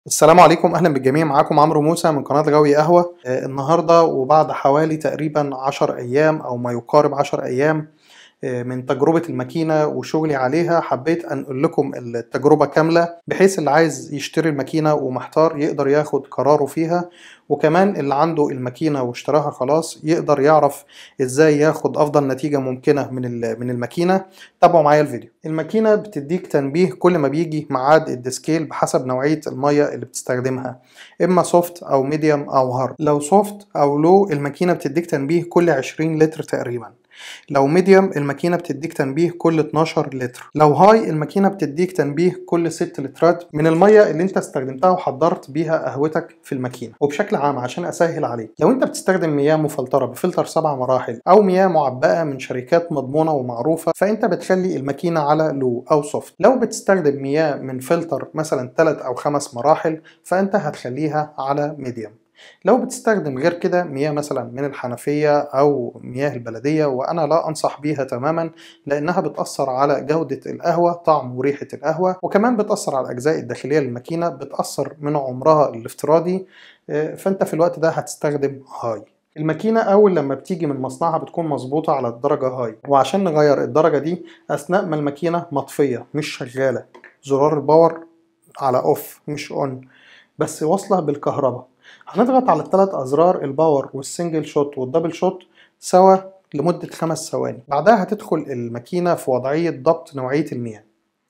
السلام عليكم اهلا بالجميع معاكم عمرو موسى من قناه غاوي قهوه آه، النهارده وبعد حوالي تقريبا 10 ايام او ما يقارب 10 ايام آه، من تجربه الماكينه وشغلي عليها حبيت انقل لكم التجربه كامله بحيث اللي عايز يشتري الماكينه ومحتار يقدر ياخد قراره فيها وكمان اللي عنده الماكينه واشتراها خلاص يقدر يعرف ازاي ياخد افضل نتيجه ممكنه من ال- من الماكينه تابعوا معايا الفيديو الماكينه بتديك تنبيه كل ما بيجي ميعاد الديسكيل بحسب نوعيه الميه اللي بتستخدمها اما سوفت او ميديوم او هارد لو سوفت او لو الماكينه بتديك تنبيه كل 20 لتر تقريبا لو ميديوم الماكينه بتديك تنبيه كل 12 لتر لو هاي الماكينه بتديك تنبيه كل 6 لترات من الميه اللي انت استخدمتها وحضرت بيها قهوتك في الماكينه وبشكل عام عشان اسهل عليك لو انت بتستخدم مياه مفلتره بفلتر سبع مراحل او مياه معبأه من شركات مضمونه ومعروفه فانت بتخلي الماكينه على لو او سوفت لو بتستخدم مياه من فلتر مثلا 3 او 5 مراحل فانت هتخليها على ميديوم لو بتستخدم غير كده مياه مثلا من الحنفية أو مياه البلدية وأنا لا أنصح بيها تماما لأنها بتأثر على جودة القهوة طعم وريحة القهوة وكمان بتأثر على الأجزاء الداخلية للماكينة بتأثر من عمرها الافتراضي آه، فأنت في الوقت ده هتستخدم هاي الماكينة أول لما بتيجي من مصنعها بتكون مظبوطة على الدرجة هاي وعشان نغير الدرجة دي أثناء ما الماكينة مطفية مش شغالة زرار الباور على أوف مش أون بس واصلة بالكهرباء هنضغط على الثلاث أزرار الباور والسنجل شوت والدبل شوت سوا لمدة خمس ثواني بعدها هتدخل الماكينة في وضعية ضبط نوعية المياه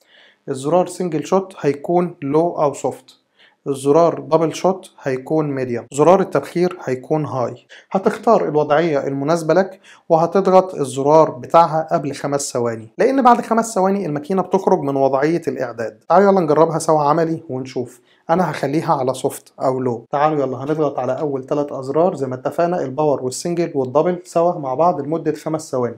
الزرار سنجل شوت هيكون لو أو سوفت الزرار دبل شوت هيكون ميديوم زرار التبخير هيكون هاي هتختار الوضعية المناسبة لك وهتضغط الزرار بتاعها قبل خمس ثواني لأن بعد خمس ثواني الماكينة بتخرج من وضعية الإعداد تعالوا يلا نجربها سوا عملي ونشوف أنا هخليها على سوفت أو لو تعالوا يلا هنضغط على أول ثلاث أزرار زي ما اتفقنا الباور والسنجل والدبل سوا مع بعض لمدة خمس ثواني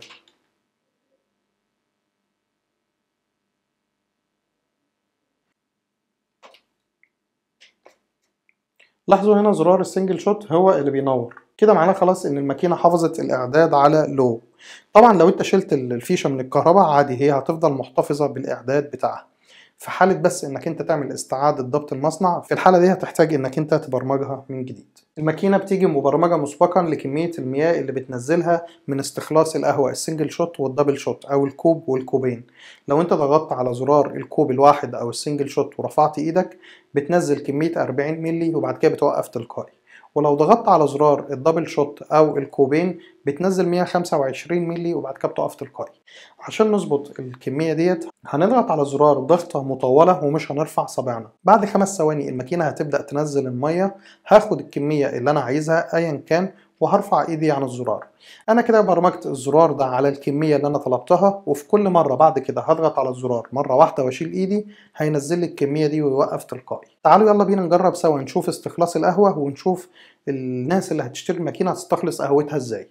لاحظوا هنا زرار السنجل شوت هو اللي بينور كده معناه خلاص ان الماكينه حافظت الاعداد على لو طبعا لو انت شلت الفيشه من الكهرباء عادي هي هتفضل محتفظه بالاعداد بتاعها في حالة بس انك انت تعمل استعادة ضبط المصنع في الحالة دي هتحتاج انك انت تبرمجها من جديد الماكينة بتيجي مبرمجة مسبقا لكمية المياه اللي بتنزلها من استخلاص القهوة السنجل شوت والدبل شوت او الكوب والكوبين لو انت ضغطت على زرار الكوب الواحد او السنجل شوت ورفعت ايدك بتنزل كمية 40 ملي وبعد كده بتوقف تلقائي ولو ضغطت على زرار الدبل شوت او الكوبين بتنزل 125 ملي وبعد كده بتقف تلقائي عشان نظبط الكمية ديت هنضغط على زرار ضغطة مطولة ومش هنرفع صابعنا بعد خمس ثواني الماكينة هتبدأ تنزل المية هاخد الكمية اللي أنا عايزها أيا كان وهرفع ايدي عن الزرار انا كده برمجت الزرار ده على الكمية اللي انا طلبتها وفي كل مرة بعد كده هضغط على الزرار مرة واحدة واشيل ايدي هينزل لي الكمية دي ويوقف تلقائي تعالوا يلا بينا نجرب سوا نشوف استخلاص القهوة ونشوف الناس اللي هتشتري الماكينة هتستخلص قهوتها ازاي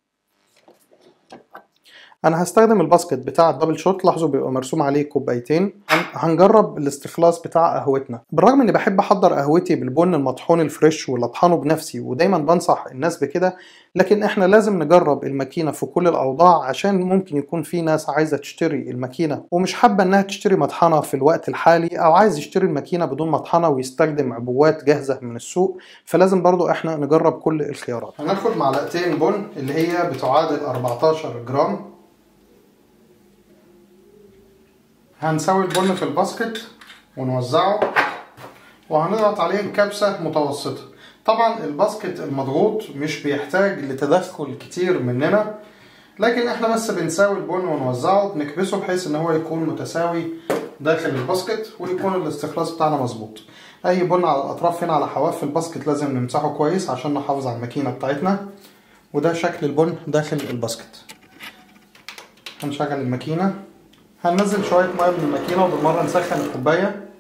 انا هستخدم الباسكت بتاع الدبل شوت لاحظوا بيبقى مرسوم عليه كوبايتين هن- هنجرب الاستخلاص بتاع قهوتنا بالرغم اني بحب احضر قهوتي بالبن المطحون الفريش واللي اطحنه بنفسي ودايما بنصح الناس بكده لكن احنا لازم نجرب الماكينه في كل الاوضاع عشان ممكن يكون في ناس عايزه تشتري الماكينه ومش حابه انها تشتري مطحنه في الوقت الحالي او عايز يشتري الماكينه بدون مطحنه ويستخدم عبوات جاهزه من السوق فلازم برضو احنا نجرب كل الخيارات هناخد معلقتين بن اللي هي بتعادل 14 جرام هنسوي البن في الباسكت ونوزعه وهنضغط عليه بكبسة متوسطة طبعا الباسكت المضغوط مش بيحتاج لتدخل كتير مننا لكن احنا بس بنساوي البن ونوزعه بنكبسه بحيث ان هو يكون متساوي داخل الباسكت ويكون الاستخلاص بتاعنا مظبوط اي بن على الاطراف هنا على حواف الباسكت لازم نمسحه كويس عشان نحافظ على الماكينة بتاعتنا وده شكل البن داخل الباسكت هنشغل الماكينة هننزل شوية مية من الماكينة وبالمرة نسخن الكوباية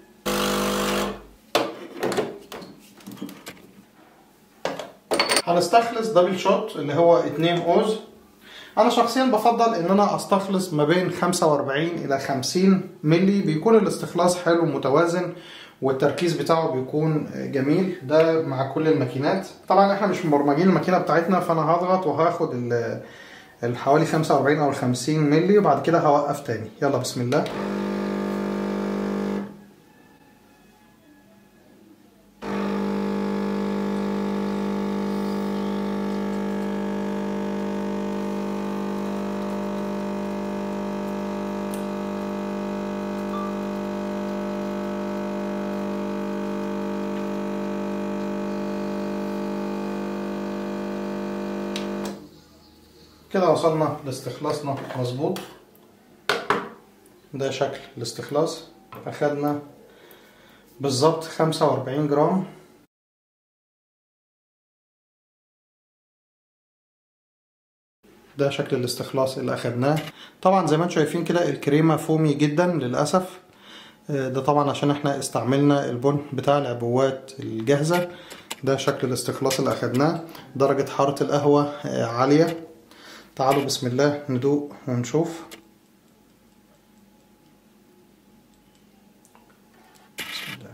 هنستخلص دبل شوت اللي هو 2 اوز انا شخصيا بفضل ان انا استخلص ما بين 45 الى 50 ملي بيكون الاستخلاص حلو متوازن والتركيز بتاعه بيكون جميل ده مع كل الماكينات طبعا احنا مش مبرمجين الماكينه بتاعتنا فانا هضغط وهاخد ال- الحوالي 45 او 50 ملي وبعد كده هوقف تاني يلا بسم الله كده وصلنا لاستخلاصنا مظبوط ده شكل الاستخلاص اخدنا بالظبط خمسة وأربعين جرام ده شكل الاستخلاص اللي اخدناه طبعا زي ما انتم شايفين كده الكريمه فومي جدا للاسف ده طبعا عشان احنا استعملنا البن بتاع العبوات الجاهزه ده شكل الاستخلاص اللي اخدناه درجه حراره القهوه عاليه تعالوا بسم الله ندوق ونشوف بسم الله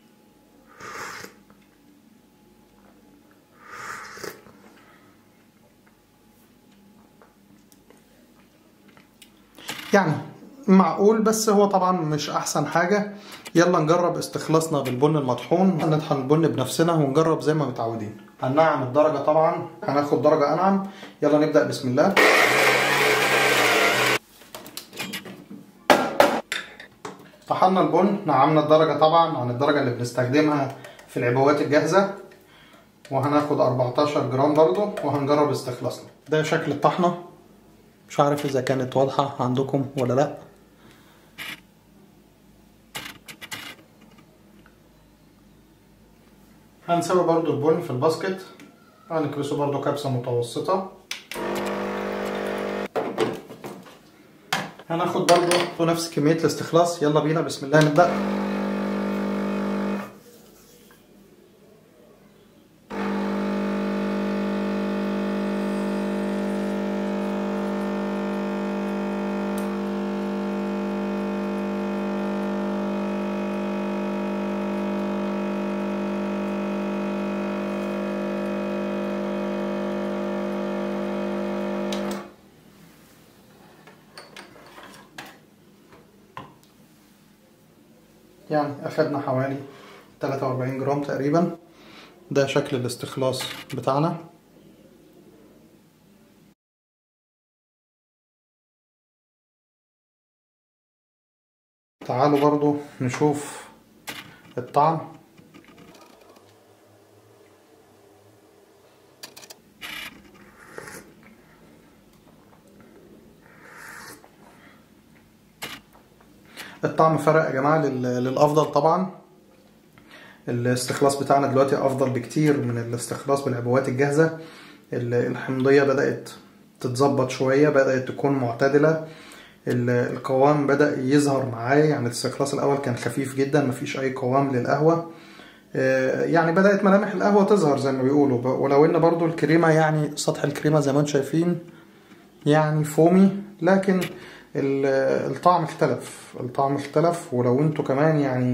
يعني معقول بس هو طبعا مش احسن حاجه يلا نجرب استخلاصنا بالبن المطحون هنطحن البن بنفسنا ونجرب زي ما متعودين هننعم الدرجه طبعا هناخد درجه انعم يلا نبدا بسم الله طحنا البن نعمنا الدرجه طبعا عن الدرجه اللي بنستخدمها في العبوات الجاهزه وهناخد 14 جرام برضو وهنجرب استخلاصنا ده شكل الطحنه مش عارف اذا كانت واضحة عندكم ولا لا هنسوي برضو البن في الباسكت هنكبسه برضو كبسة متوسطة هناخد برضو نفس كمية الاستخلاص يلا بينا بسم الله نبدأ يعني أخدنا حوالي 43 جرام تقريبا ده شكل الاستخلاص بتاعنا تعالوا برضو نشوف الطعم الطعم فرق يا جماعة للأفضل طبعا الاستخلاص بتاعنا دلوقتي أفضل بكتير من الاستخلاص بالعبوات الجاهزة الحمضية بدأت تتظبط شوية بدأت تكون معتدلة القوام بدأ يظهر معايا يعني الاستخلاص الأول كان خفيف جدا مفيش أي قوام للقهوة يعني بدأت ملامح القهوة تظهر زي ما بيقولوا ولو إن برضو الكريمة يعني سطح الكريمة زي ما انتم شايفين يعني فومي لكن الطعم اختلف الطعم اختلف ولو انتوا كمان يعني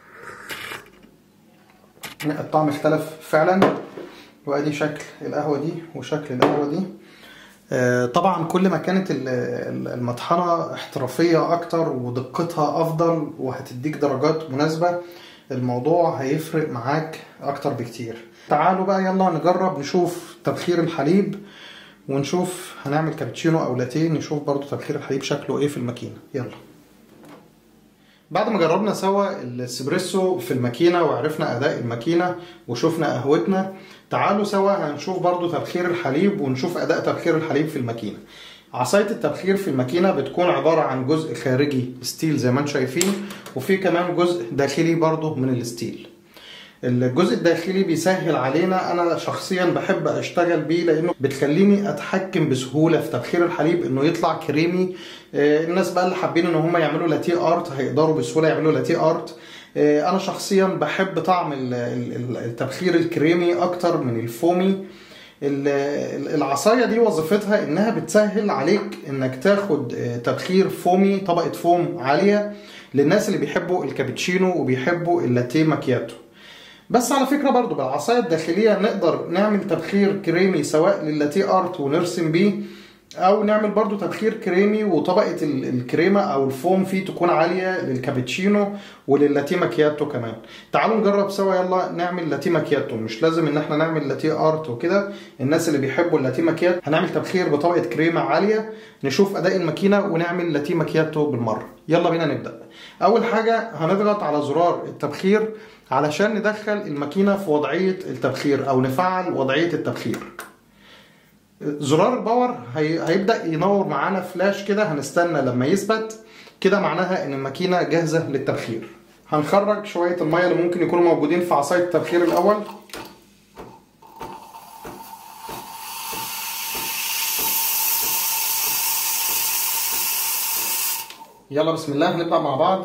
الطعم اختلف فعلا وادي شكل القهوه دي وشكل القهوه دي طبعا كل ما كانت المطحنه احترافيه اكتر ودقتها افضل وهتديك درجات مناسبه الموضوع هيفرق معاك اكتر بكتير تعالوا بقى يلا نجرب نشوف تبخير الحليب ونشوف هنعمل كابتشينو او لاتيه نشوف برضو تبخير الحليب شكله ايه في الماكينه يلا بعد ما جربنا سوا الاسبريسو في الماكينه وعرفنا اداء الماكينه وشفنا قهوتنا تعالوا سوا هنشوف برضو تبخير الحليب ونشوف اداء تبخير الحليب في الماكينه عصايه التبخير في الماكينه بتكون عباره عن جزء خارجي ستيل زي ما انتم شايفين وفي كمان جزء داخلي برضو من الستيل الجزء الداخلي بيسهل علينا انا شخصيا بحب اشتغل بيه لانه بتخليني اتحكم بسهوله في تبخير الحليب انه يطلع كريمي الناس بقى اللي حابين ان هم يعملوا لاتيه ارت هيقدروا بسهوله يعملوا لاتيه ارت انا شخصيا بحب طعم التبخير الكريمي اكتر من الفومي العصايه دي وظيفتها انها بتسهل عليك انك تاخد تبخير فومي طبقه فوم عاليه للناس اللي بيحبوا الكابتشينو وبيحبوا اللاتيه ماكياتو بس على فكرة برضو بالعصاية الداخلية نقدر نعمل تبخير كريمي سواء للاتيه ارت ونرسم بيه او نعمل برضو تبخير كريمي وطبقة الكريمة او الفوم فيه تكون عالية للكابتشينو وللاتيه ماكياتو كمان تعالوا نجرب سوا يلا نعمل لاتيه ماكياتو مش لازم ان احنا نعمل لاتيه ارت وكده الناس اللي بيحبوا اللاتيه ماكياتو هنعمل تبخير بطبقة كريمة عالية نشوف اداء الماكينة ونعمل لاتيه ماكياتو بالمرة يلا بينا نبدأ اول حاجة هنضغط على زرار التبخير علشان ندخل الماكينة في وضعية التبخير أو نفعل وضعية التبخير زرار الباور هي... هيبدا ينور معانا فلاش كده هنستنى لما يثبت كده معناها ان الماكينه جاهزه للتبخير هنخرج شويه الميه اللي ممكن يكونوا موجودين في عصايه التبخير الاول يلا بسم الله هنبدا مع بعض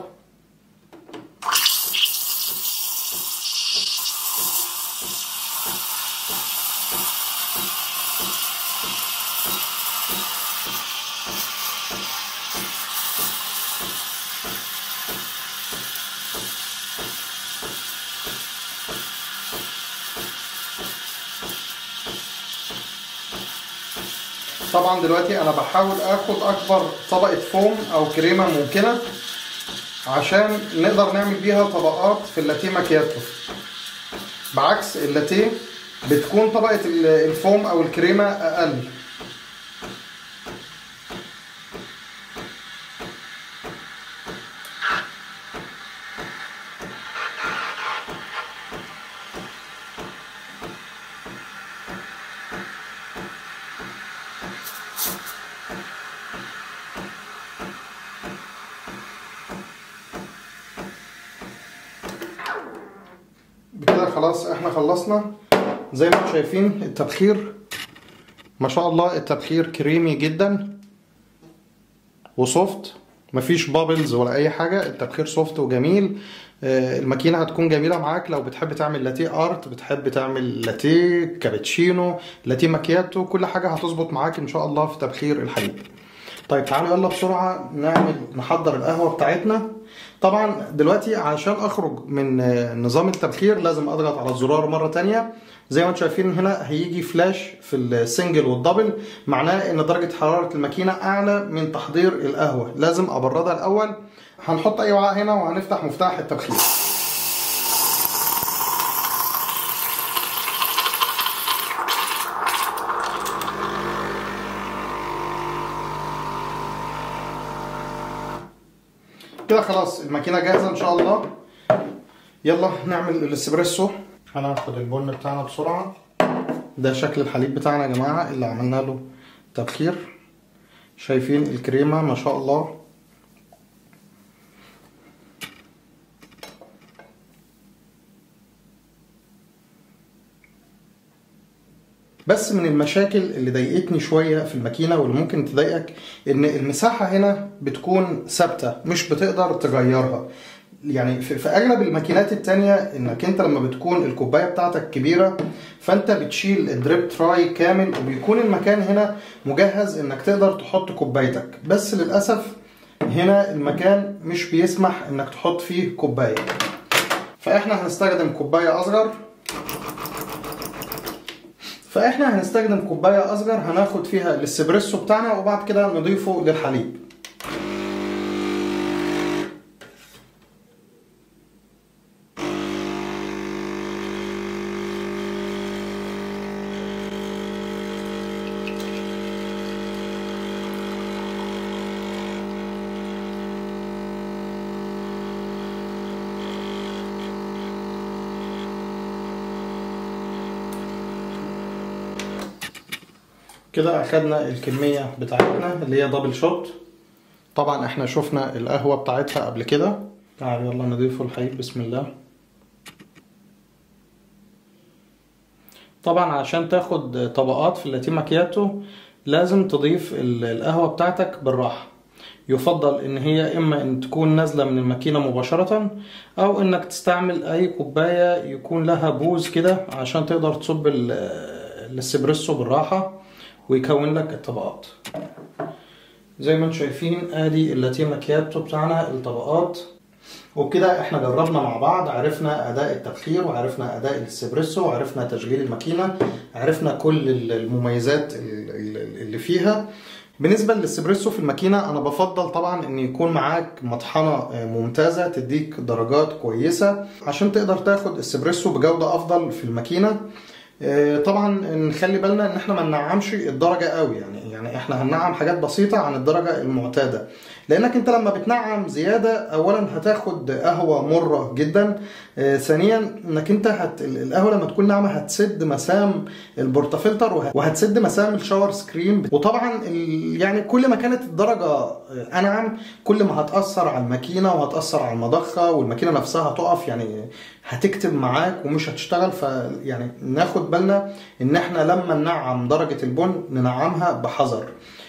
طبعا دلوقتي انا بحاول اخد اكبر طبقة فوم او كريمة ممكنة عشان نقدر نعمل بيها طبقات في اللاتيه ماكياتو بعكس اللاتيه بتكون طبقة الفوم او الكريمة اقل بكده خلاص احنا خلصنا زي ما انتم شايفين التبخير ما شاء الله التبخير كريمي جدا وسوفت مفيش بابلز ولا اي حاجه التبخير سوفت وجميل آه، الماكينه هتكون جميله معاك لو بتحب تعمل لاتيه ارت بتحب تعمل لاتيه كابتشينو لاتيه ماكياتو كل حاجه هتظبط معاك ان شاء الله في تبخير الحليب طيب تعالوا يلا بسرعه نعمل نحضر القهوه بتاعتنا طبعا دلوقتي عشان اخرج من آه، نظام التبخير لازم اضغط على الزرار مره تانية زي ما انتم شايفين هنا هيجي فلاش في السنجل والدبل معناه ان درجه حراره الماكينه اعلى من تحضير القهوه لازم ابردها الاول هنحط اي وعاء هنا وهنفتح مفتاح التبخير كده خلاص الماكينه جاهزه ان شاء الله يلا نعمل الاسبريسو هناخد البن بتاعنا بسرعه ده شكل الحليب بتاعنا يا جماعه اللي عملنا له تبخير شايفين الكريمه ما شاء الله بس من المشاكل اللي ضايقتني شويه في الماكينه واللي ممكن تضايقك ان المساحه هنا بتكون ثابته مش بتقدر تغيرها يعني في, في اغلب الماكينات التانية انك انت لما بتكون الكوبايه بتاعتك كبيره فانت بتشيل الدريب تراي كامل وبيكون المكان هنا مجهز انك تقدر تحط كوبايتك بس للاسف هنا المكان مش بيسمح انك تحط فيه كوبايه فاحنا هنستخدم كوبايه اصغر فاحنا هنستخدم كوبايه اصغر هناخد فيها الاسبريسو بتاعنا وبعد كده نضيفه للحليب كده اخدنا الكميه بتاعتنا اللي هي دبل شوت طبعا احنا شفنا القهوه بتاعتها قبل كده تعالوا يلا نضيفه الحليب بسم الله طبعا عشان تاخد طبقات في اللاتيه ماكياتو لازم تضيف ال- القهوه بتاعتك بالراحه يفضل ان هي اما ان تكون نازله من الماكينه مباشره او انك تستعمل اي كوبايه يكون لها بوز كده عشان تقدر تصب ال- الاسبريسو بالراحه ويكون لك الطبقات زي ما انتم شايفين ادي اللاتيه ماكياتو بتاعنا الطبقات وبكده احنا جربنا مع بعض عرفنا اداء التبخير وعرفنا اداء الاسبريسو وعرفنا تشغيل الماكينه عرفنا كل المميزات ال- ال- اللي فيها بالنسبه للاسبريسو في الماكينه انا بفضل طبعا ان يكون معاك مطحنه ممتازه تديك درجات كويسه عشان تقدر تاخد اسبريسو بجوده افضل في الماكينه آه، طبعا نخلي بالنا ان احنا ما ننعمش الدرجه قوي يعني يعني احنا هننعم حاجات بسيطه عن الدرجه المعتاده لانك انت لما بتنعم زياده اولا هتاخد قهوه مره جدا آه، ثانيا انك انت هت... القهوه لما تكون ناعمه هتسد مسام البورتافلتر وه... وهتسد مسام الشاور سكرين وطبعا ال... يعني كل ما كانت الدرجه آه، انعم كل ما هتاثر على الماكينه وهتاثر على المضخه والماكينه نفسها هتقف يعني هتكتب معاك ومش هتشتغل فيعني ناخد بالنا ان احنا لما ننعم درجه البن ننعمها بحذر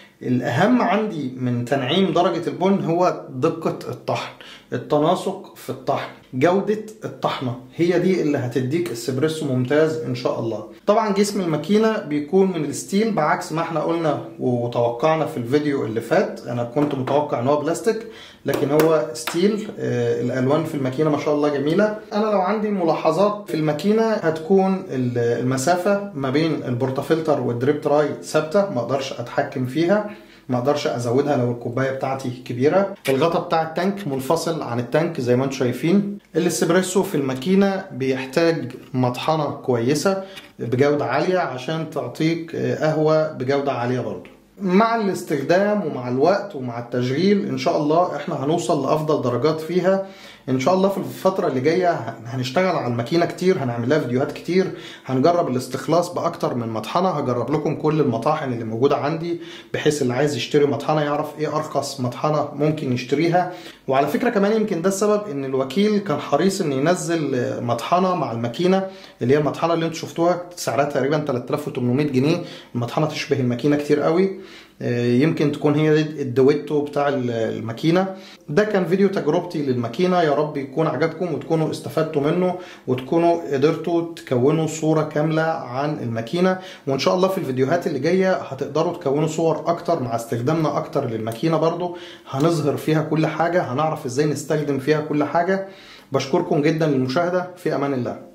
الأهم عندي من تنعيم درجة البن هو دقة الطحن التناسق في الطحن جودة الطحنة هي دي اللي هتديك اسبريسو ممتاز ان شاء الله طبعا جسم الماكينة بيكون من الستيل بعكس ما احنا قلنا وتوقعنا في الفيديو اللي فات انا كنت متوقع ان هو بلاستيك لكن هو ستيل آه، الالوان في الماكينة ما شاء الله جميلة انا لو عندي ملاحظات في الماكينة هتكون المسافة ما بين البورتافلتر والدريب تراي ثابتة ما اقدرش اتحكم فيها ما اقدرش ازودها لو الكوبايه بتاعتي كبيره الغطا بتاع التانك منفصل عن التانك زي ما انتم شايفين الاسبريسو في الماكينه بيحتاج مطحنه كويسه بجوده عاليه عشان تعطيك قهوه بجوده عاليه برضه مع الاستخدام ومع الوقت ومع التشغيل ان شاء الله احنا هنوصل لافضل درجات فيها ان شاء الله في الفتره اللي جايه هنشتغل على الماكينه كتير هنعمل لها فيديوهات كتير هنجرب الاستخلاص باكتر من مطحنه هجرب لكم كل المطاحن اللي موجوده عندي بحيث اللي عايز يشتري مطحنه يعرف ايه ارخص مطحنه ممكن يشتريها وعلى فكره كمان يمكن ده السبب ان الوكيل كان حريص ان ينزل مطحنه مع الماكينه اللي هي المطحنه اللي انتم شفتوها سعرها تقريبا 3800 جنيه المطحنه تشبه الماكينه كتير قوي آه، يمكن تكون هي الدويتو بتاع الماكينه ده كان فيديو تجربتي للماكينه يا رب يكون عجبكم وتكونوا استفدتوا منه وتكونوا قدرتوا تكونوا صوره كامله عن الماكينه وان شاء الله في الفيديوهات اللي جايه هتقدروا تكونوا صور اكتر مع استخدامنا اكتر للماكينه برضو هنظهر فيها كل حاجه هنعرف ازاي نستخدم فيها كل حاجه بشكركم جدا للمشاهده في امان الله